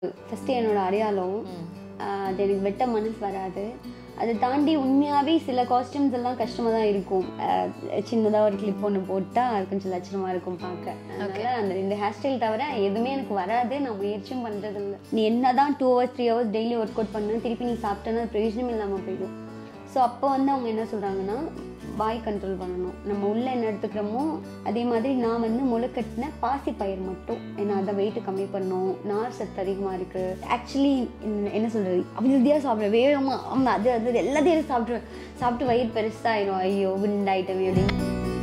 First என்னோட அடையாளம் ஆஹ் அது எனக்கு வெட்ட மனசு வராது அதை தாண்டி உண்மையாகவே சில காஸ்டியூம்ஸ் எல்லாம் கஷ்டமாக தான் இருக்கும் சின்னதாக ஒரு கிளிப் ஒன்று போட்டால் அது கொஞ்சம் லட்சணமாக இருக்கும் பார்க்க அதனால அந்த ரெண்டு ஹேர் ஸ்டைல் தவிர எதுவுமே எனக்கு வராது நான் முயற்சியும் பண்ணுறது இல்லை நீ என்ன தான் two hours three hours daily work out பண்ணு திருப்பி நீ சாப்பிட்டேன்னா அது பிரயோஜனம் இல்லாமல் போயிடும் ஸோ அப்போ வந்து அவங்க என்ன சொல்கிறாங்கன்னா வாய் கண்ட்ரோல் பண்ணணும் நம்ம உள்ள என்ன எடுத்துக்கிறோமோ அதே மாதிரி நான் வந்து முளைக்கட்டின பாசி பயிர் மட்டும் ஏன்னா அதை வெயிட் கம்மி பண்ணணும் நார் சத்து அதிகமாக இருக்குது ஆக்சுவலி என்ன சொல்கிறது அமைதியாக சாப்பிடுவேன் வேகமாக ஆமாம் அது அது எல்லாத்தையும் எடுத்து சாப்பிட்ருவேன் சாப்பிட்டு வயிறு பெருசாகிடும் ஐயோ குண்டாயிட்டமே அப்படின்னு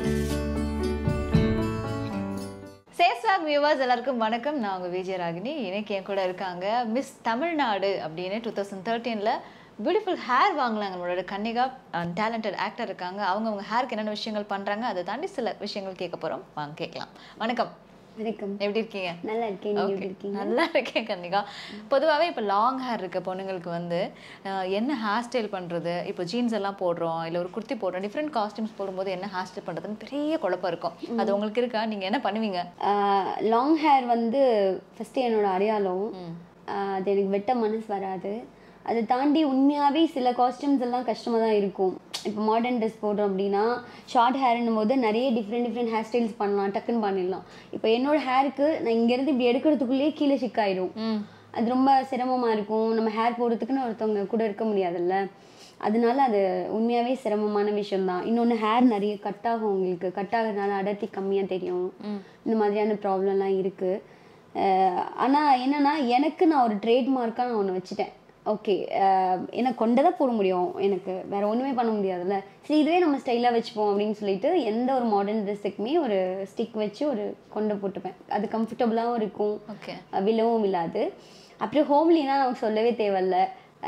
சேஸ்வாக் வியூவர்ஸ் எல்லாருக்கும் வணக்கம் நான் உங்கள் விஜய ராகினி இன்னைக்கு என் கூட இருக்காங்க மிஸ் தமிழ்நாடு அப்படின்னு டூ தௌசண்ட் தேர்ட்டீனில் பியூட்டிஃபுல் ஹேர் வாங்கலாங்க நம்மளோட கன்னிகா டேலண்டட் ஆக்டர் இருக்காங்க அவங்க அவங்க ஹேருக்கு என்னென்ன விஷயங்கள் பண்ணுறாங்க அதை தாண்டி சில விஷயங்கள் கேட்க போகிறோம் வாங்க கேட்கலாம் வணக்கம் வணக்கம் எப்படி இருக்கீங்க நல்லா இருக்கேன் நீங்கள் எப்படி Okay. இருக்கீங்க நல்லா இருக்கேன் கன்னிகா பொதுவாகவே இப்போ லாங் ஹேர் இருக்க பொண்ணுங்களுக்கு வந்து அஹ், என்ன ஹேர் ஸ்டைல் பண்ணுறது இப்போ ஜீன்ஸ் எல்லாம் போடுறோம் இல்லை ஒரு குர்த்தி போடுறோம் டிஃப்ரெண்ட் காஸ்டியூம்ஸ் போடும்போது என்ன ஹேர் ஸ்டைல் பண்ணுறதுன்னு பெரிய குழப்பம் இருக்கும் அது உங்களுக்கு இருக்கா நீங்கள் என்ன பண்ணுவீங்க லாங் ஹேர் வந்து ஃபஸ்ட்டு என்னோட அடையாளம் ஆஹ் அது எனக்கு வெட்ட மனசு வராது அதை தாண்டி உண்மையாகவே சில காஸ்டியூம்ஸ் எல்லாம் கஷ்டமாக தான் இருக்கும் இப்போ மாடர்ன் ட்ரெஸ் போடுறோம் அப்படின்னா ஷார்ட் ஹேர்னும் போது நிறைய டிஃப்ரெண்ட் டிஃப்ரெண்ட் ஹேர் ஸ்டைல்ஸ் பண்ணலாம் டக்குன்னு பண்ணிடலாம் இப்போ என்னோட ஹேருக்கு நான் இங்கேருந்து இப்படி எடுக்கிறதுக்குள்ளேயே கீழே சிக்காயிடும் ம் அது ரொம்ப சிரமமாக இருக்கும் நம்ம ஹேர் போடுறதுக்குன்னு ஒருத்தவங்க கூட இருக்க முடியாதுல்ல அதனால அது உண்மையாகவே சிரமமான விஷயம்தான் இன்னொன்று ஹேர் நிறைய கட் ஆகும் உங்களுக்கு கட் ஆகிறதுனால அடர்த்தி கம்மியாக தெரியும் இந்த மாதிரியான ப்ராப்ளம்லாம் இருக்குது ஆனால் என்னன்னா எனக்கு நான் ஒரு ட்ரேட்மார்க்காக நான் ஒன்று வச்சுட்டேன் ஓகே எனக்கு கொண்டதை போட முடியும் எனக்கு வேற ஒன்றுமே பண்ண முடியாதுல்ல சரி இதுவே நம்ம ஸ்டைலாக வச்சுப்போம் அப்படின்னு சொல்லிட்டு எந்த ஒரு மாடர்ன் ட்ரெஸ்ஸுக்குமே ஒரு ஸ்டிக் வச்சு ஒரு கொண்டை போட்டுப்பேன் அது கம்ஃபர்டபுளாகவும் இருக்கும் ஓகே விழவும் விழாது அப்புறம் ஹோம்லினா நமக்கு சொல்லவே தேவையில்ல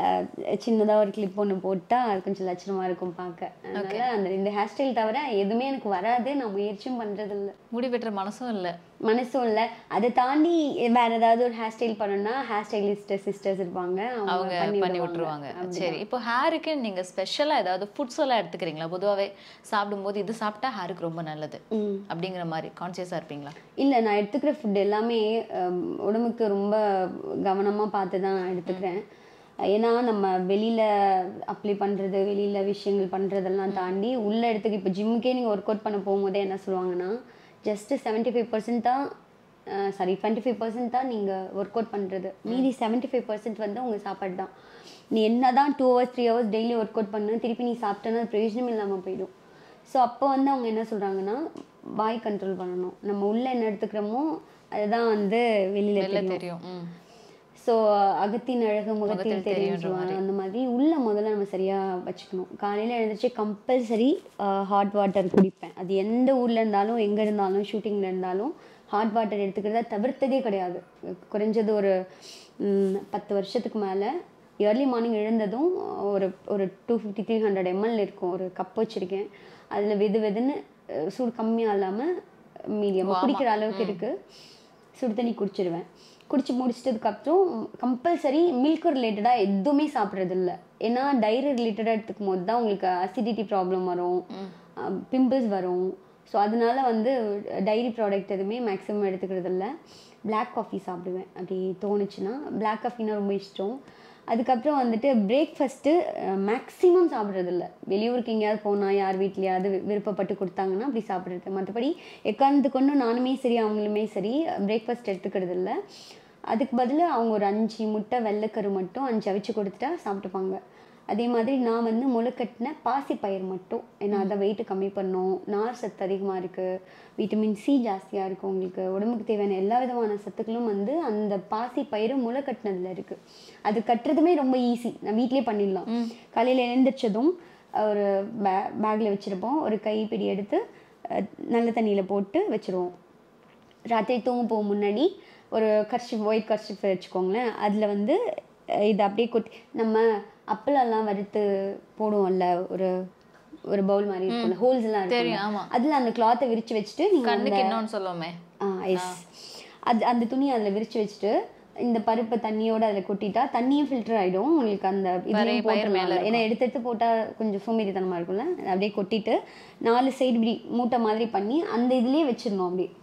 சின்னதாக ஒரு கிளிப் ஒன்று போட்டால் அது கொஞ்சம் லட்சணமாக இருக்கும் பார்க்க அதனால அந்த ரெண்டு ஹேர் ஸ்டைல் தவிர எதுவுமே எனக்கு வராது நான் முயற்சியும் பண்ணுறது இல்லை முடி வெட்டுற மனசும் இல்லை மனசும் இல்லை அதை தாண்டி வேற ஏதாவது ஒரு ஹேர் ஸ்டைல் பண்ணணும்னா ஹேர் ஸ்டைலிஸ்ட் சிஸ்டர்ஸ் இருப்பாங்க அவங்க பண்ணி விட்டுருவாங்க சரி இப்போ ஹேருக்கு நீங்க ஸ்பெஷலா ஏதாவது ஃபுட்ஸ் எல்லாம் எடுத்துக்கிறீங்களா பொதுவாகவே சாப்பிடும்போது இது சாப்பிட்டா ஹேருக்கு ரொம்ப நல்லது ம் அப்படிங்கிற மாதிரி கான்சியஸா இருப்பீங்களா இல்லை நான் எடுத்துக்கிற ஃபுட் எல்லாமே ஹம், உடம்புக்கு ரொம்ப கவனமாக பார்த்து தான் நான் எடுத்துக்கிறேன் ஏன்னா நம்ம வெளியில் அப்ளை பண்ணுறது வெளியில் விஷயங்கள் பண்ணுறதெல்லாம் தாண்டி உள்ளே எடுத்துக்க இப்போ ஜிம்முக்கே நீங்கள் ஒர்க் அவுட் பண்ண போகும்போதே என்ன சொல்லுவாங்கன்னா ஜஸ்ட்டு செவன்ட்டி ஃபைவ் பர்சன்ட் தான் சாரி டுவெண்ட்டி ஃபைவ் பர்சன்ட் தான் நீங்கள் ஒர்க் அவுட் பண்ணுறது மீதி செவன்ட்டி ஃபைவ் பர்சன்ட் வந்து உங்கள் சாப்பாடு தான் நீ என்ன தான் two hours three hours daily work out பண்ணு திருப்பி நீ சாப்பிட்டேன்னா அது பிரயோஜனம் இல்லாமல் போயிடும் ஸோ அப்போ வந்து அவங்க என்ன சொல்கிறாங்கன்னா வாய் கண்ட்ரோல் பண்ணணும் நம்ம உள்ள என்ன எடுத்துக்கிறோமோ அதுதான் வந்து வெளியில் வெளில தெரியும் தெரியும் ம். ஸோ அகத்தின் அழகு முகத்தில் முகத்தில் தெரியும் தெரியுன்ற சொல்லுவாங்க அந்த மாதிரி உள்ள முதல்ல நம்ம சரியாக வச்சுக்கணும் காலையில் எழுந்திரிச்சு கம்பல்சரி ஹாட் வாட்டர் குடிப்பேன் அது எந்த ஊரில் இருந்தாலும் எங்கே இருந்தாலும் ஷூட்டிங்கில் இருந்தாலும் ஹாட் வாட்டர் எடுத்துக்கிறத தவிர்த்ததே கிடையாது குறைஞ்சது ஒரு ம், பத்து வருஷத்துக்கு மேலே ஏர்லி மார்னிங் எழுந்ததும் ஒரு ஒரு two fifty three hundred ML இருக்கும் ஒரு கப் வச்சுருக்கேன் அதில் வெது வெதுன்னு அஹ், சூடு கம்மியாக இல்லாமல் மீடியம் குடிக்கிற அளவுக்கு இருக்குது சுடு தண்ணி குடிச்சிடுவேன் குடிச்சு முடிச்சிட்டதுக்கப்புறம் கம்பல்சரி மில்க் ரிலேட்டடாக எதுவுமே சாப்பிட்றது இல்லை ஏன்னா டைரி ரிலேட்டடாக எடுத்துக்கும் போது தான் உங்களுக்கு அசிடிட்டி ப்ராப்ளம் வரும் பிம்பிள்ஸ் வரும் ஸோ அதனால வந்து டைரி ப்ராடக்ட் எதுவுமே மேக்ஸிமம் எடுத்துக்கிறது இல்லை பிளாக் காஃபி சாப்பிடுவேன் அப்படி தோணுச்சுன்னா பிளாக் காஃபினா ரொம்ப இஷ்டம் அதுக்கப்புறம் வந்துட்டு பிரேக்ஃபாஸ்ட்டு மேக்ஸிமம் சாப்பிட்றது இல்லை வெளியூருக்கு எங்கேயாவது போனால் யார் வீட்லையாவது வி- விருப்பப்பட்டு கொடுத்தாங்கன்னா அப்படி சாப்பிட்றது மற்றபடி எக்காரணத்து கொண்டும் நானுமே சரி அவங்களுமே சரி பிரேக்ஃபாஸ்ட் எடுத்துக்கிறது இல்லை அதுக்கு பதில் அவங்க ஒரு அஞ்சு முட்டை வெள்ளைக்கரு மட்டும் அஞ்சு அவிச்சு கொடுத்துட்டா சாப்பிட்டுப்பாங்க அதே மாதிரி நான் வந்து முளைக்கட்டின பாசி பயிர் மட்டும் ஏன்னா அதை வெயிட் கம்மி பண்ணும் நார் சத்து அதிகமாக இருக்குது விட்டமின் சி ஜாஸ்தியாக இருக்குது உங்களுக்கு உடம்புக்கு தேவையான எல்லா விதமான சத்துக்களும் வந்து அந்த பாசி பயிறு முளை கட்டினதுல இருக்குது அது கட்டுறதுமே ரொம்ப ஈஸி நான் வீட்லயே பண்ணிடலாம் காலையில் எழுந்திரிச்சதும் ஒரு பே பேக்கில் வச்சுருப்போம் ஒரு கைப்பிடி எடுத்து அஹ், நல்ல தண்ணியில் போட்டு வச்சுருவோம் ராத்திரி தூங்க போக முன்னாடி ஒரு கர்ஷிப் ஒயிட் கர்ஷிப் வச்சுக்கோங்களேன் அதில் வந்து அஹ், இதை அப்படியே கொட்டி நம்ம அப்பளம்லாம் வறுத்து போடுவோம்ல ஒரு ஒரு பவுல் மாதிரி இருக்கும்ல ஹோல்ஸ் எல்லாம் தெரியும், இருக்கும் ஆமா. அதில் அந்த கிளாத்தை விரிச்சு வச்சுட்டு நீங்கள் கண்ணுக்கு இன்னொன்னு சொல்லுவோமே எஸ் அது அந்த துணியை அதில் விரிச்சு வச்சுட்டு இந்த பருப்பை தண்ணியோட அதில் கொட்டிட்டா தண்ணியும் ஃபில்டர் ஆயிடும் உங்களுக்கு அந்த இதுலையும் பயிர் மேல போட்டுடலாம் ஏன்னா எடுத்து எடுத்து போட்டால் கொஞ்சம் சோம்பேறித்தனமாக இருக்கும்ல அதை அப்படியே கொட்டிட்டு நாலு சைடு இப்படி மூட்டை மாதிரி பண்ணி அந்த இதுலேயே வச்சிடணும் அப்படி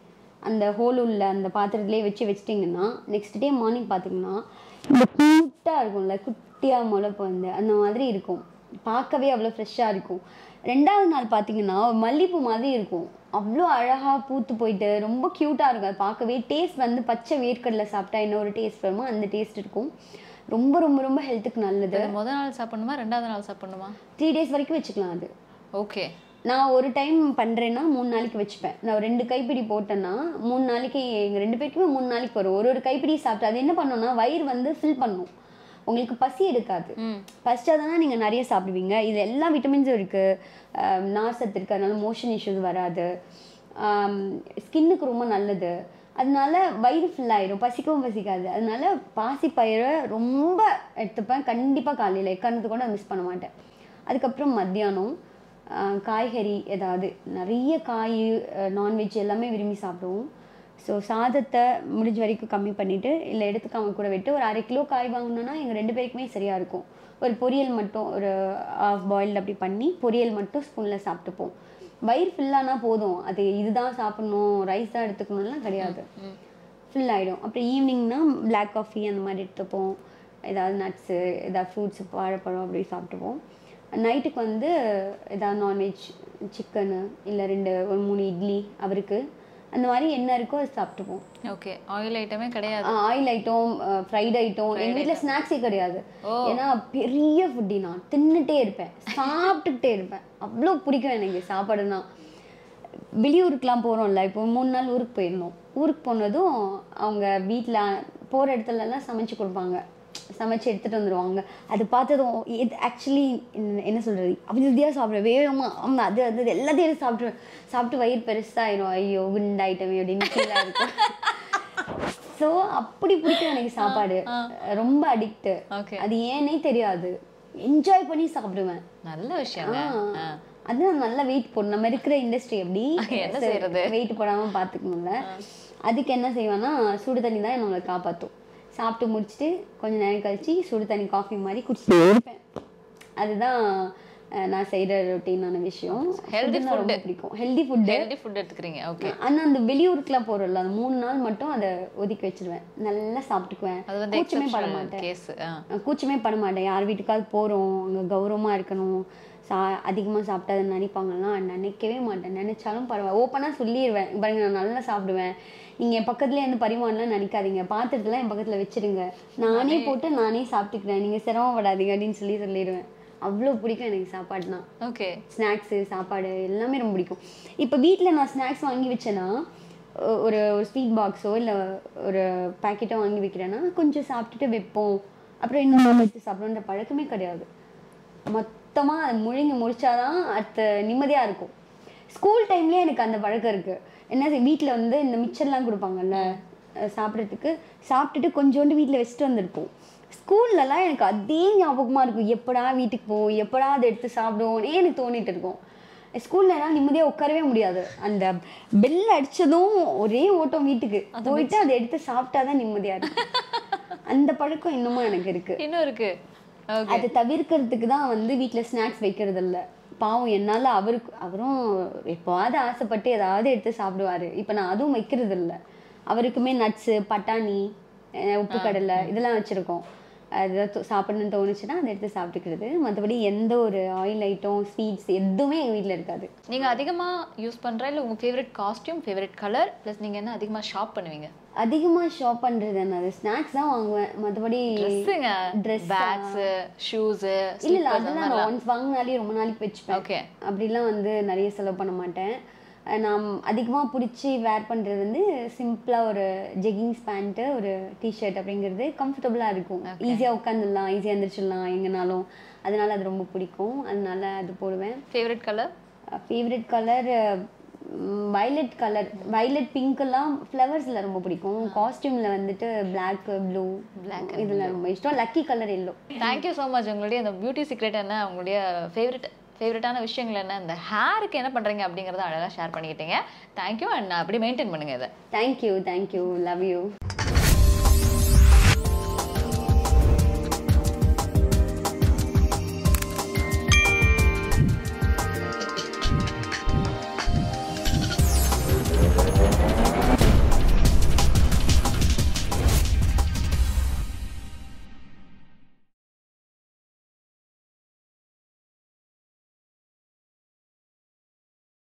அந்த ஹோல் உள்ள அந்த பாத்திரத்திலே வச்சு வச்சிட்டிங்கன்னா நெக்ஸ்ட் டே மார்னிங் பார்த்தீங்கன்னா இந்த க்யூட்டாக இருக்கும்ல குட்டியாக முளைப்பு வந்து அந்த மாதிரி இருக்கும் பார்க்கவே அவ்வளோ ஃப்ரெஷ்ஷாக இருக்கும் ரெண்டாவது நாள் பார்த்தீங்கன்னா ஒரு மல்லிப்பூ மாதிரி இருக்கும் அவ்வளோ அழகாக பூத்து போயிட்டு ரொம்ப க்யூட்டாக இருக்கும் அது பார்க்கவே டேஸ்ட் வந்து பச்சை வேர்க்கடலை சாப்பிட்டா என்ன ஒரு டேஸ்ட் வருமோ அந்த டேஸ்ட் இருக்கும் ரொம்ப ரொம்ப ரொம்ப ஹெல்த்துக்கு நல்லது இது முத நாள் சாப்பிடணுமா ரெண்டாவது நாள் சாப்பிடணுமா த்ரீ டேஸ் வரைக்கும் வச்சுக்கலாம் அது ஓகே நான் ஒரு டைம் பண்ணுறேன்னா மூணு நாளைக்கு வச்சுப்பேன் நான் ரெண்டு கைப்பிடி போட்டேன்னா மூணு நாளைக்கு எங்கள் ரெண்டு பேருக்குமே மூணு நாளைக்கு வரும் ஒரு ஒரு கைப்பிடி சாப்பிட்டு அது என்ன பண்ணோம்னா வயிறு வந்து ஃபில் பண்ணும் உங்களுக்கு பசி எடுக்காது ம் பசிச்சாதானே நீங்கள் நிறைய சாப்பிடுவீங்க இது எல்லா விட்டமின்ஸும் இருக்குது நார்சத்து இருக்குது அதனால மோஷன் இஷ்யூஸ் வராது ஸ்கின்னுக்கு ரொம்ப நல்லது அதனால வயிறு full ஆயிரும் பசிக்கவும் பசிக்காது அதனால பாசிப்பயிரை ரொம்ப எடுத்துப்பேன் கண்டிப்பாக காலையில் எக்காரணத்து கூட மிஸ் பண்ண மாட்டேன் அதுக்கப்புறம் மத்தியானம் ஆஹ் காய்கறி ஏதாவது நிறைய காய் நான்வெஜ் எல்லாமே விரும்பி சாப்பிடுவோம் ஸோ சாதத்தை முடிஞ்ச வரைக்கும் கம்மி பண்ணிவிட்டு இல்லை எடுத்துக்காம கூட விட்டு ஒரு அரை கிலோ காய் வாங்கினோன்னா எங்கள் ரெண்டு பேருக்குமே சரியாக இருக்கும் ஒரு பொரியல் மட்டும் ஒரு ஆஃப் பாயில்டு அப்படி பண்ணி பொரியல் மட்டும் ஸ்பூனில் சாப்பிட்டுப்போம் வயிறு ஃபில்லானா போதும் அது இதுதான் சாப்பிடணும் ரைஸ் தான் எடுத்துக்கணும்லாம் கிடையாது ஃபில் ஆகிடும் அப்புறம் ஈவினிங்னா Black காஃபி அந்த மாதிரி எடுத்துப்போம் ஏதாவது நட்ஸு ஏதாவது ஃப்ரூட்ஸ் வாழைப்பழம் அப்படி சாப்பிட்டுப்போம் நைட்டுக்கு வந்து ஏதாவது நான்வெஜ் சிக்கனு இல்லை ரெண்டு ஒரு மூணு இட்லி அவருக்கு அந்த மாதிரி என்ன இருக்கோ அது சாப்பிட்டுப்போம் ஓகே ஆயில் ஐட்டமே கிடையாது ஆயில் ஐட்டம் ஃப்ரைட் ஐட்டம் எங்கள் வீட்டில் ஸ்நாக்ஸே கிடையாது ஏன்னா பெரிய ஃபுட்டி நான் தின்னுட்டே இருப்பேன் சாப்பிட்டுக்கிட்டே இருப்பேன் அவ்வளோ பிடிக்கும் எனக்கு சாப்பாடுனா வெளியூருக்குலாம் போகிறோம்ல இப்போ மூணு நாள் ஊருக்கு போயிருந்தோம் ஊருக்கு போனதும் அவங்க வீட்டில் போகிற இடத்துலலாம் சமைச்சு கொடுப்பாங்க சமைச்சு எடுத்துகிட்டு வந்துடுவாங்க அது பார்த்ததும் இது ஆக்சுவலி என்ன சொல்கிறது அப்படியாக சாப்பிடுவேன் வேகமாக ஆமாம் அது அது இது எல்லாத்தையும் எடுத்து சாப்பிட்ருவேன் சாப்பிட்டு வயிறு பெருசாயிரும் ஐயோ குண்டாயிட்டமே அப்படின்னு ஃபீலாக இருக்கும் ஸோ அப்படி பிடிக்கும் எனக்கு சாப்பாடு ரொம்ப அடிக்ட் ஓகே அது ஏனே தெரியாது என்ஜாய் பண்ணி சாப்பிடுவேன் நல்ல விஷயங்க ஆ. அதுதான் நல்ல வெயிட் போடணும் நம்ம இருக்கிற இண்டஸ்ட்ரி எப்படி என்ன செய்யறது? வெயிட் போடாம பார்த்துக்கணும்ல அதுக்கு என்ன செய்வேன்னா சுடு தண்ணி தான் நம்மளை காப்பாற்றும் சாப்பிட்டு முடிச்சுட்டு கொஞ்ச நேரம் கழிச்சு சுடு தண்ணி காஃபி மாதிரி குடிச்சிட்டு இருப்பேன் அதுதான் அஹ், நான் செய்கிற ரொட்டீனான விஷயம் Healthy Food னா ரொம்ப பிடிக்கும் ஹெல்தி ஃபுட்டு ஹெல்தி ஃபுட் எடுத்துக்கிறீங்க ஓகே ஆனா அந்த வெளியூருக்குலாம் போறோம்ல அந்த மூணு நாள் மட்டும் அதை ஒதுக்கி வச்சிருவேன் நல்லா சாப்பிட்டுக்குவேன் அது வந்து கூச்சமே பட எக்ஸப்ஷனல் மாட்டேன் கேஸ் நான் கூச்சமே பண்ண மாட்டேன் யார் வீட்டுக்காவது போகிறோம் அங்கே கௌரவமாக இருக்கணும் சா அதிகமாக சாப்பிட்டா அதை நினைப்பாங்கலாம் நினைக்கவே மாட்டேன் நினைச்சாலும் பரவாயில்ல ஓப்பனாக சொல்லிடுவேன் பாருங்க நான் நல்லா சாப்பிடுவேன் நீங்கள் என் பக்கத்துலேயே இருந்து பரிமாறலாம் நினைக்காதீங்க பாத்திரத்தெல்லாம் என் பக்கத்தில் வச்சிருங்க நானே போட்டு நானே சாப்பிட்டுக்கிறேன் நீங்கள் சிரமப்படாதீங்க அப்படின்னு சொல்லி சொல்லிடுவேன் அவ்வளோ பிடிக்கும் எனக்கு சாப்பாடுனா ஓகே ஸ்நாக்ஸு சாப்பாடு எல்லாமே ரொம்ப பிடிக்கும் இப்போ வீட்டில் நான் ஸ்நாக்ஸ் வாங்கி வச்சேன்னா ஒ- ஒரு ஒரு ஸ்வீட் பாக்ஸோ இல்லை ஒரு பாக்கெட்டோ வாங்கி வைக்கிறேன்னா கொஞ்சம் சாப்பிட்டுட்டு வைப்போம் அப்புறம் இன்னும் வச்சு சாப்பிடணுன்ற பழக்கமே கிடையாது மொத்தமாக அதை முழுங்கி முடிச்சாதான் அடுத்த நிம்மதியாக இருக்கும் ஸ்கூல் டைம்லேயே எனக்கு அந்த பழக்கம் இருக்குது என்ன வீட்டில் வந்து இந்த மிச்சர்லாம் கொடுப்பாங்கல்ல அஹ் சாப்பிட்றதுக்கு சாப்பிட்டுட்டு கொஞ்சோண்டு வீட்டில் வச்சுட்டு வந்திருப்போம் ஸ்கூல்லலாம் எனக்கு அதே ஞாபகமாக இருக்கும் எப்படா வீட்டுக்கு போவோம் எப்படா அதை எடுத்து சாப்பிடுவோம்னே எனக்கு தோணிட்டு இருக்கும் ஸ்கூல்லலாம் நிம்மதியாக உட்காரவே முடியாது அந்த பெல் அடிச்சதும் ஒரே ஓட்டம் வீட்டுக்கு போயிட்டு அதை எடுத்து சாப்பிட்டாதான் நிம்மதியாக இருக்கும் அந்த பழக்கம் இன்னமும் எனக்கு இருக்குது இன்னும் இருக்கு ஓகே அதை தவிர்க்கிறதுக்கு தான் வந்து வீட்டில் ஸ்நாக்ஸ் வைக்கிறது இல்ல பாவம் என்னால் அவருக்கு அவரும் எப்போவாவது ஆசைப்பட்டு ஏதாவது எடுத்து சாப்பிடுவாரு இப்போ நான் அதுவும் வைக்கிறது இல்ல அவருக்குமே நட்ஸு பட்டாணி அஹ் உப்பு கடலை இதெல்லாம் வச்சுருக்கோம் அதுதான் தோ- சாப்பிடணும்னு தோணுச்சுன்னா அதை எடுத்து சாப்பிட்டுக்கிறது மற்றபடி எந்த ஒரு ஆயில் ஐட்டம் ஸ்வீட்ஸ் எதுவுமே எங்கள் வீட்டில் இருக்காது நீங்க அதிகமா யூஸ் பண்ற இல்ல உங்க favourite costume favourite colour plus நீங்க என்ன அதிகமா ஷாப் பண்ணுவீங்க அதிகமாக ஷாப் பண்ணுறது என்னது ஸ்நாக்ஸ் தான் வாங்குவேன் மற்றபடி ட்ரெஸ்ஸுங்க Dress ஆ? பேக்ஸ் ஷூஸ் இல்லை இல்லை அதெல்லாம் நான் ஒன்ஸ் வாங்கினாலே ரொம்ப நாளைக்கு வச்சுப்பேன் ஓகே அப்படிலாம் வந்து நிறைய செலவு பண்ண மாட்டேன் அஹ் நான் அதிகமாக பிடிச்சி வேர் பண்ணுறது வந்து சிம்பிளாக ஒரு ஜெகிங்ஸ் பேண்ட்டு ஒரு டிஷர்ட் அப்படிங்கிறது கம்ஃபர்டபுளாக இருக்கும் ஈஸியாக உட்காந்துடலாம் ஈஸியாக எழுந்திரிச்சிடலாம் எங்கேனாலும் அதனால அது ரொம்ப பிடிக்கும் அதனால அது போடுவேன் favourite colour favourite colour violet colour violet பிங்க்கெல்லாம் ஃப்ளவர்ஸில் ரொம்ப பிடிக்கும் காஸ்டியூமில் வந்துட்டு பிளாக் ப்ளூ Black இதில் ரொம்ப இஷ்டம் lucky colour yellow thank you so much உங்களுடைய அந்த பியூட்டி சீக்ரெட் என்ன உங்களுடைய ஃபேவரட் ஃபேவரட்டான விஷயங்கள் என்ன இந்த ஹேருக்கு என்ன பண்றீங்க அப்படிங்கறத அழகா ஷேர் பண்ணிக்கிட்டீங்க தேங்க்யூ அண்ட் அப்படி மெயின்டைன் பண்ணுங்க இதை தேங்க்யூ தேங்க்யூ லவ் யூ